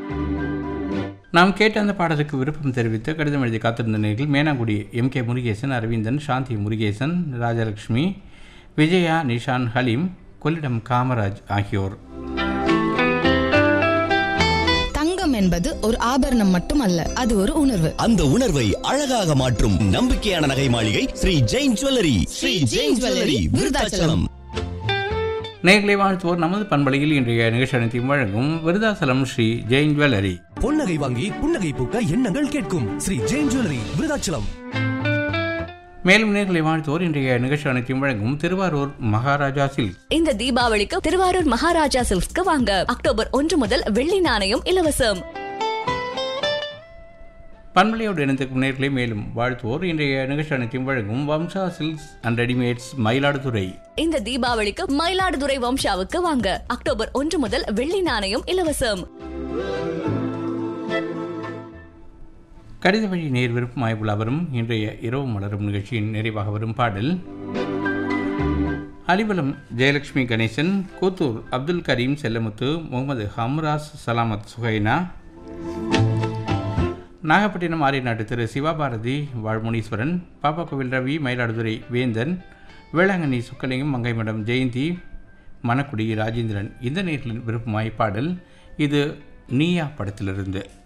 நாம் கேட்ட அந்த பாடலுக்கு விருப்பம் தெரிவித்து கடிதம் எழுதி காத்திருந்த நேர்கள் மேனாங்குடி எம் கே முருகேசன் அரவிந்தன் சாந்தி முருகேசன் ராஜலட்சுமி விஜயா நிஷான் ஹலீம் கொள்ளிடம் காமராஜ் ஆகியோர் தங்கம் என்பது ஒரு ஆபரணம் மட்டுமல்ல அது ஒரு உணர்வு அந்த உணர்வை அழகாக மாற்றும் நம்பிக்கையான நகை மாளிகை ஸ்ரீ ஜெயின் ஜுவல்லரி ஸ்ரீ ஜெயின் ஜுவல்லரி விருதாச்சலம் நேர்களை வாழ்த்துவோர் நமது பண்பலையில் இன்றைய நிகழ்ச்சி அனைத்தையும் வழங்கும் விருதாசலம் ஸ்ரீ ஜெயின் ஜுவல்லரி பொன்னகை வாங்கி புன்னகை பூக்க எண்ணங்கள் கேட்கும் ஸ்ரீ ஜெயின் ஜுவல்லரி விருதாச்சலம் மேலும் நேர்களை வாழ்த்துவோர் இன்றைய நிகழ்ச்சி அனைத்தையும் வழங்கும் திருவாரூர் மகாராஜா சில்க் இந்த தீபாவளிக்கு திருவாரூர் மகாராஜா சில்க்ஸ்க்கு வாங்க அக்டோபர் ஒன்று முதல் வெள்ளி நாணயம் இலவசம் பண்பலையோடு இணைந்திருக்கும் நேர்களை மேலும் வாழ்த்துவோர் இன்றைய நிகழ்ச்சி அனைத்தையும் வழங்கும் Vamsa silks and readymades Mayiladuthurai இந்த தீபாவளிக்கு மயிலாடுதுறை வம்சாவுக்கு வாங்க அக்டோபர் ஒன்று முதல் வெள்ளி நாணயம் இலவசம் கடித வழி நேர் விருப்பம் ஆய்வுள்ள வரும் இன்றைய இரவு மலரும் நிகழ்ச்சியின் நிறைவாக வரும் பாடல் அலிபலம் ஜெயலட்சுமி கணேசன் கூத்தூர் அப்துல் கரீம் செல்லமுத்து முகமது ஹம்ராஸ் சலாமத் சுஹைனா நாகப்பட்டினம் ஆரியநாட்டு திரு சிவாபாரதி வாழ்முனீஸ்வரன் பாப்பாக்கோவில் ரவி மயிலாடுதுறை வேந்தன் வேளாங்கண்ணி சுக்கலிங்கம் மங்கைமடம் ஜெயந்தி மணக்குடி ராஜேந்திரன் இந்த நேர்களின் விருப்பமாய் பாடல் இது நீயா படத்திலிருந்து